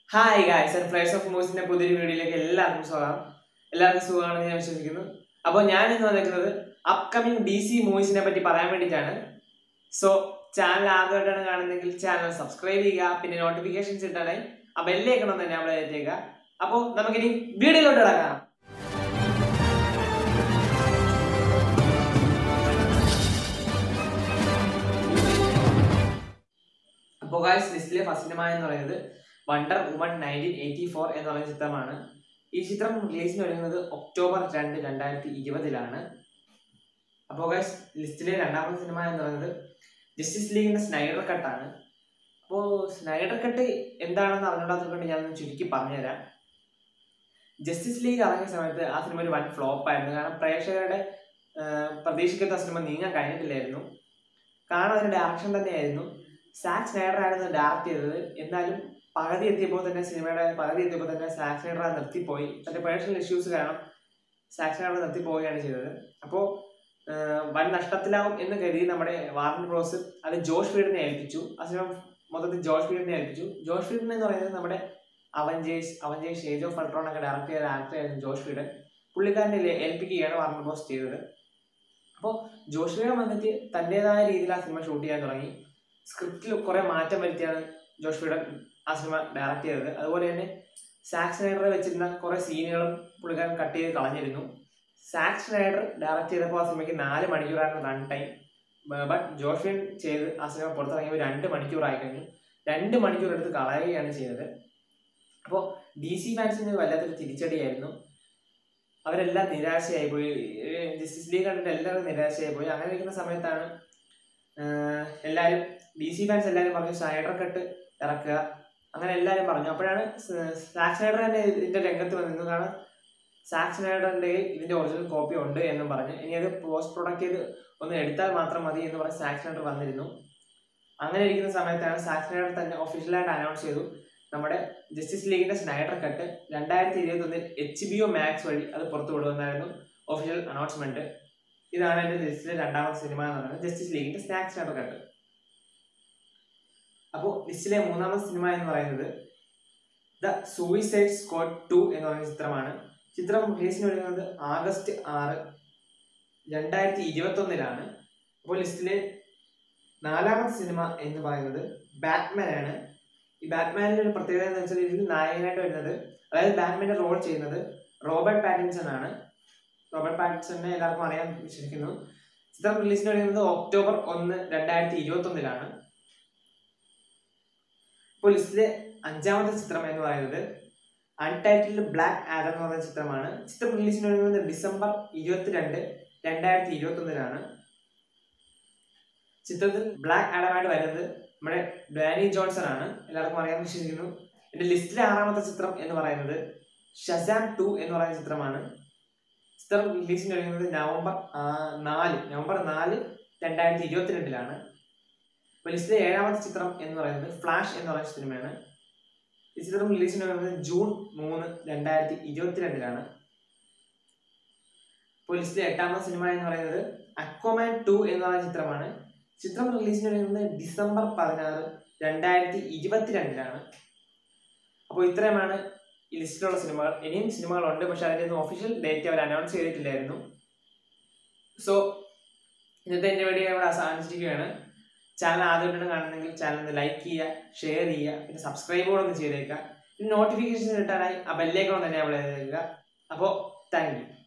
hi guys and flies of മൂവ്സിന്റെ പുതിയൊരു വീഡിയോയിലേക്ക് എല്ലാവർക്കും സ്വാഗതം എല്ലാവർക്കും സുഖമാണെന്ന് ഞാൻ വിശ്വസിക്കുന്നു അപ്പോൾ ഞാൻ ഇന്ന് വന്നിരിക്കുന്നത് അപ്കമിങ് ഡി സി മൂവീസിനെ പറ്റി പറയാൻ വേണ്ടിയിട്ടാണ് സോ ചാനൽ ആദ്യമായിട്ടാണ് കാണുന്നതെങ്കിൽ ചാനൽ സബ്സ്ക്രൈബ് ചെയ്യുക പിന്നെ നോട്ടിഫിക്കേഷൻസ് ഇട്ടാനായി ആ ബെല്ലേക്കണം തന്നെ നമ്മൾ എത്തിയേക്കുക അപ്പോൾ നമുക്കിനി വീഡിയോയിലോട്ട് കിടക്കാം അപ്പോൾ ഗായ്സ് ലിസ്റ്റിലെ ഫസ്റ്റ് സിനിമ എന്ന് പറയുന്നത് wonder woman nineteen eighty four എന്ന് പറയുന്ന ചിത്രമാണ് ഈ ചിത്രം റിലീസിന് വരുന്നത് ഒക്ടോബർ രണ്ട് രണ്ടായിരത്തി ഇരുപതിലാണ് അപ്പോൾ ഗൈസ് ലിസ്റ്റിലെ രണ്ടാമത്തെ സിനിമ എന്ന് പറയുന്നത് ജസ്റ്റിസ് ലീഗിന്റെ സ്നൈഡർ കട്ടാണ് അപ്പോൾ സ്നൈഡർ കട്ട് എന്താണെന്ന് അറിഞ്ഞൂടാത്തതുകൊണ്ട് ഞാനൊന്ന് ചുരുക്കി പറഞ്ഞുതരാം ജസ്റ്റിസ് ലീഗ് ഇറങ്ങിയ സമയത്ത് ആ സിനിമ ഒരു വൻ ഫ്ലോപ്പ് ആയിരുന്നു കാരണം പ്രേക്ഷകരുടെ ആ, പ്രതീക്ഷിക്കാത്ത ആ സിനിമ നീങ്ങാൻ കഴിഞ്ഞിട്ടില്ലായിരുന്നു കാരണം അതിന്റെ ഡയറക്ഷൻ തന്നെയായിരുന്നു സാക് സ്നൈഡർ ആയിരുന്നു ഡയറക്റ്റ് ചെയ്തത് എന്നാലും പകുതി എത്തിയപ്പോൾ തന്നെ സിനിമയുടെ പകുതി എത്തിയപ്പോൾ തന്നെ സാക് സ്നൈഡർ അത് നിർത്തിപ്പോയി തന്റെ പേഴ്സണൽ ഇഷ്യൂസ് കാരണം സാക് സ്നൈഡർ നിർത്തിപ്പോവുകയാണ് ചെയ്തത് അപ്പോൾ വൻ നഷ്ടത്തിലാവും എന്ന് കരുതി നമ്മുടെ വാർണർ ബ്രോസ് അത് ജോഷ് ഫീഡിനെ ഏൽപ്പിച്ചു ആ സിനിമ മൊത്തത്തിൽ ജോഷ് ഫീഡിനെ ഏൽപ്പിച്ചു ജോഷ് ഫീഡിൻ എന്ന് പറയുന്നത് നമ്മുടെ Avengers Avengers age of Ultron ഒക്കെ ഡയറക്റ്റ് ചെയ്ത ആക്ടർ ആയിരുന്നു ജോഷ് ഫീഡൻ പുള്ളിക്കാരനെ ഏൽ- ഏൽപ്പിക്കുകയാണ് വാർണർ ബ്രോസ് ചെയ്തത് അപ്പോൾ ജോഷ് ഫീഡൻ വന്നിട്ട് തൻ്റെതായ രീതിയിൽ ആ സിനിമ ഷൂട്ട് ചെയ്യാൻ തുടങ്ങി സ്ക്രിപ്റ്റിൽ കുറെ മാറ്റം വരുത്തിയാണ് ജോഷ് ഫീഡൻ ആ സിനിമ ഡയറക്റ്റ് ചെയ്തത് അതുപോലെ തന്നെ സാക്സ് സ്നൈഡറെ വെച്ചിരുന്ന കുറെ സീനുകളും പുള്ളിക്കാരൻ കട്ട് ചെയ്ത് കളഞ്ഞിരുന്നു സാക്സ് സ്നൈഡർ ഡയറക്റ്റ് ചെയ്തപ്പോൾ ആ സിനിമയ്ക്ക് നാല് മണിക്കൂറായിരുന്നു run time but Joss Whedon ചെയ്ത് ആ സിനിമ പുറത്തിറങ്ങിയപ്പോൾ രണ്ട് മണിക്കൂറായി കഴിഞ്ഞു രണ്ട് മണിക്കൂർ എടുത്ത് കളയുകയാണ് ചെയ്തത് അപ്പോൾ ഡി സി ഫാൻസിന് വല്ലാത്തൊരു തിരിച്ചടിയായിരുന്നു അവരെല്ലാം നിരാശയായി പോയി ജസ്റ്റിസ് ലീഗ് കണ്ടിട്ട് എല്ലാവരും നിരാശയായി പോയി അങ്ങനെ ഇരിക്കുന്ന സമയത്താണ് ആഹ് എല്ലാവരും ഡി സി ഫാൻസ് എല്ലാവരും പറഞ്ഞു സ്നൈഡർ കട്ട് ഇറക്കുക അങ്ങനെ എല്ലാവരും പറഞ്ഞു അപ്പോഴാണ് സാക് സ്നൈഡർ തന്നെ ഇതിന്റെ രംഗത്ത് വന്നിരുന്നു കാരണം സാക് സ്നൈഡറിന്റെ ഇതിന്റെ ഒറിജിനൽ കോപ്പി ഉണ്ട് എന്നും പറഞ്ഞ് ഇനി അത് പോസ്റ്റ് പ്രൊഡക്റ്റ് ചെയ്ത് ഒന്ന് എടുത്താൽ മാത്രം മതി എന്ന് പറഞ്ഞ് സാക് സ്നൈഡർ വന്നിരുന്നു അങ്ങനെ ഇരിക്കുന്ന സമയത്താണ് സാക് സ്നൈഡർ തന്നെ ഒഫീഷ്യലായിട്ട് അനൗൺസ് ചെയ്തു നമ്മുടെ ജസ്റ്റിസ് ലീഗിന്റെ സ്നൈഡർ കട്ട് രണ്ടായിരത്തി ഇരുപത്തി ഒന്നിൽ എച്ച് ബി ഒ മാക്സ് വഴി അത് പുറത്തു വിടുമെന്നായിരുന്നു ഒഫീഷ്യൽ അനൗൺസ്മെന്റ് ഇതാണ് എന്റെ ലിസ്റ്റിലെ രണ്ടാമത്തെ സിനിമ എന്ന് പറയുന്നത് ജസ്റ്റിസ് ലീഗിന്റെ സ്നാക്സ് സ്നൈഡർ കട്ട് അപ്പോൾ ലിസ്റ്റിലെ മൂന്നാമത്തെ സിനിമ എന്ന് പറയുന്നത് ദ സൂയിസൈഡ് സ്ക്വാഡ് ടു എന്ന് പറയുന്ന ചിത്രമാണ് ചിത്രം റിലീസിന് വരുന്നത് ആഗസ്റ്റ് ആറ് രണ്ടായിരത്തി ഇരുപത്തി ഒന്നിലാണ് അപ്പോൾ ലിസ്റ്റിലെ നാലാമത്തെ സിനിമ എന്ന് പറയുന്നത് ബാറ്റ്മാൻ ആണ് ഈ ബാറ്റ്മാനിന്റെ ഒരു പ്രത്യേകത എന്ന് വെച്ചാൽ ഇതിൽ നായകനായിട്ട് വരുന്നത് അതായത് ബാറ്റ്മാന്റെ റോൾ ചെയ്യുന്നത് റോബർട്ട് പാറ്റിൻസൺ ആണ് റോബർട്ട് പാറ്റിൻസണിനെ എല്ലാവർക്കും അറിയാൻ വിശ്വസിക്കുന്നു ചിത്രം റിലീസിന് വരുന്നത് ഒക്ടോബർ ഒന്ന് രണ്ടായിരത്തി ഇരുപത്തി ഒന്നിലാണ് ഇപ്പോൾ ലിസ്റ്റിലെ അഞ്ചാമത്തെ ചിത്രം എന്ന് പറയുന്നത് അൺടൈറ്റിൽഡ് ബ്ലാക്ക് ആഡം എന്ന് പറയുന്ന ചിത്രമാണ് ചിത്രം റിലീസിന് വരുന്നത് ഡിസംബർ ഇരുപത്തിരണ്ട് രണ്ടായിരത്തി ഇരുപത്തി ഒന്നിലാണ് ചിത്രത്തിൽ ബ്ലാക്ക് ആഡമായിട്ട് വരുന്നത് നമ്മുടെ ഡാനി ജോൺസൺ ആണ് എല്ലാവർക്കും അറിയാൻ വിശ്വസിക്കുന്നു എന്റെ ലിസ്റ്റിലെ ആറാമത്തെ ചിത്രം എന്ന് പറയുന്നത് ഷസാം ടു എന്ന് പറയുന്ന ചിത്രമാണ് ചിത്രം റിലീസിന് വരുന്നത് നവംബർ ആ, നാല് നവംബർ നാല് രണ്ടായിരത്തി ഇരുപത്തിരണ്ടിലാണ് അപ്പോൾ ലിസ്റ്റിലെ ഏഴാമത്തെ ചിത്രം എന്ന് പറയുന്നത് ഫ്ലാഷ് എന്ന് പറയുന്ന സിനിമയാണ് ഈ ചിത്രം റിലീസിന് വരുന്നത് ജൂൺ മൂന്ന് രണ്ടായിരത്തി ഇരുപത്തിരണ്ടിലാണ് ഇപ്പോൾ ലിസ്റ്റിലെ എട്ടാമത്തെ സിനിമ എന്ന് പറയുന്നത് അക്വമാൻ ടു എന്ന് പറയുന്ന ചിത്രമാണ് ചിത്രം റിലീസിന് വരുന്നത് ഡിസംബർ പതിനാറ് രണ്ടായിരത്തി ഇരുപത്തിരണ്ടിലാണ് അപ്പോൾ ഇത്രയുമാണ് ഈ ലിസ്റ്റിലുള്ള സിനിമകൾ ഇനിയും സിനിമകളുണ്ട് പക്ഷെ അതിൻ്റെ ഒന്നും ഒഫീഷ്യൽ ഡേറ്റ് അവർ അനൗൺസ് ചെയ്തിട്ടില്ലായിരുന്നു സോ ഇന്നത്തെ എൻ്റെ വീഡിയോ ഇവിടെ അവസാനിച്ചിരിക്കുകയാണ് ചാനൽ ആദ്യമായിട്ടാണ് കാണുന്നെങ്കിൽ ചാനൽ ഒന്ന് ലൈക്ക് ചെയ്യുക ഷെയർ ചെയ്യുക പിന്നെ സബ്സ്ക്രൈബ് കൂടെ ഒന്ന് ചെയ്തേക്കുക പിന്നെ നോട്ടിഫിക്കേഷൻ കിട്ടാനായി ആ ബെല്ലേക്കണം തന്നെ അവിടെ ചെയ്തേക്കുക അപ്പോൾ താങ്ക് യു